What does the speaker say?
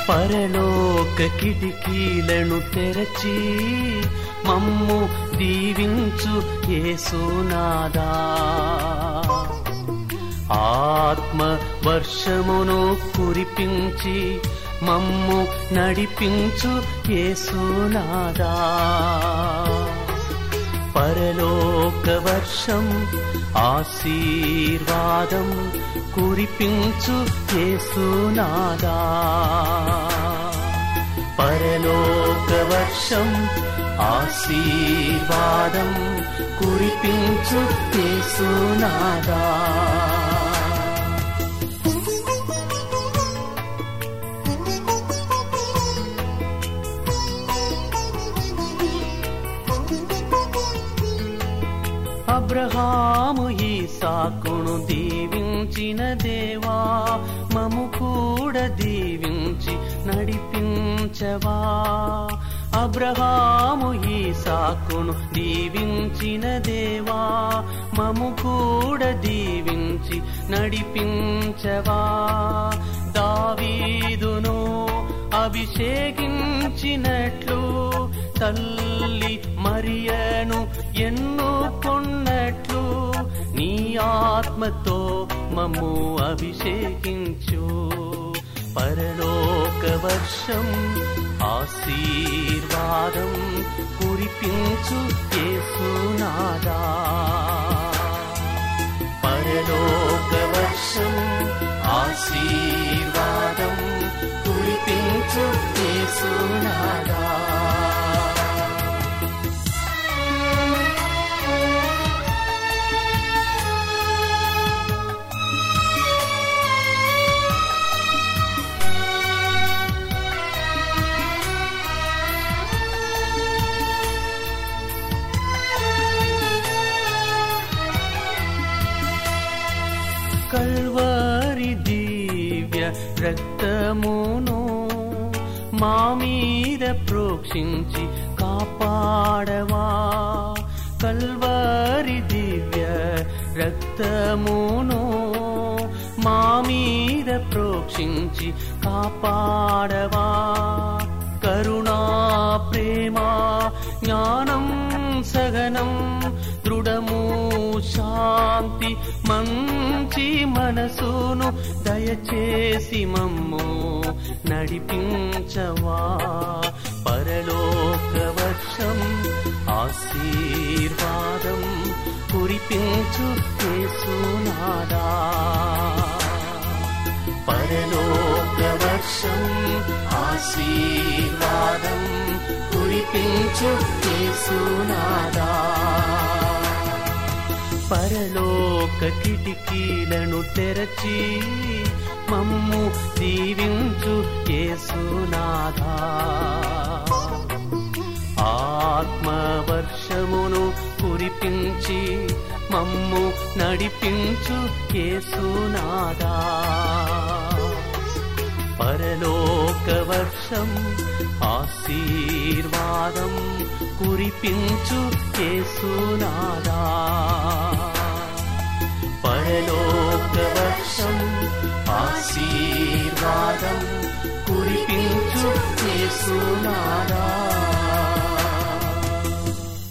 పరలోక కిటికీలను తెరచి మమ్ము దీవించు యేసునాదా ఆత్మ వర్షమును కురిపించి మమ్ము నడిపించు యేసునాదా పరలోక వర్షం ఆశీర్వాదం కురిపించు యేసునాదా పరలోక వర్షం ఆశీర్వాదం కురిపించు యేసునాదా అబ్రహాము ఈ సాకును దీవించిన దేవా మము కూడా దీవించి నడిపించవా అబ్రహాము ఈ సాకును దీవించిన దేవా మము కూడా దీవించి నడిపించవా దావీదును అభిషేకించినట్లు తల్లి మరియను ఎన్నుకొన్నట్లు నీ ఆత్మతో మమ్ము అభిషేకించు పరలోక వర్షం ఆశీర్వాదం కురిపించు యేసునాదా పరలోక వర్షం ఆశీర్వాదం కురిపించు యేసునాదా కల్వరి దివ్య రక్తమును మా మీద ప్రోక్షించి కాపాడవా కల్వరి దివ్య రక్తమును మా మీద ప్రోక్షించి కాపాడవా కరుణా ప్రేమ జ్ఞానం సహనం దృఢము శాంతి మంచి మనసును దయచేసి మమ్ము నడిపించవా పరలోక వర్షం ఆశీర్వాదం కురిపించు యేసునాదా పరలోక వర్షం ఆశీర్వాదం కురిపించు యేసునాదా పరలోక కిటికీలను తెరచి మమ్ము దీవించు యేసునాథా ఆత్మ వర్షమును కురిపించి మమ్ము నడిపించు యేసునాదా పరలోక వర్షం ఆశీర్వాదం కురిపించు యేసునాదా పరలోక వర్షం ఆశీర్వాదం కురిపించు యేసునాదా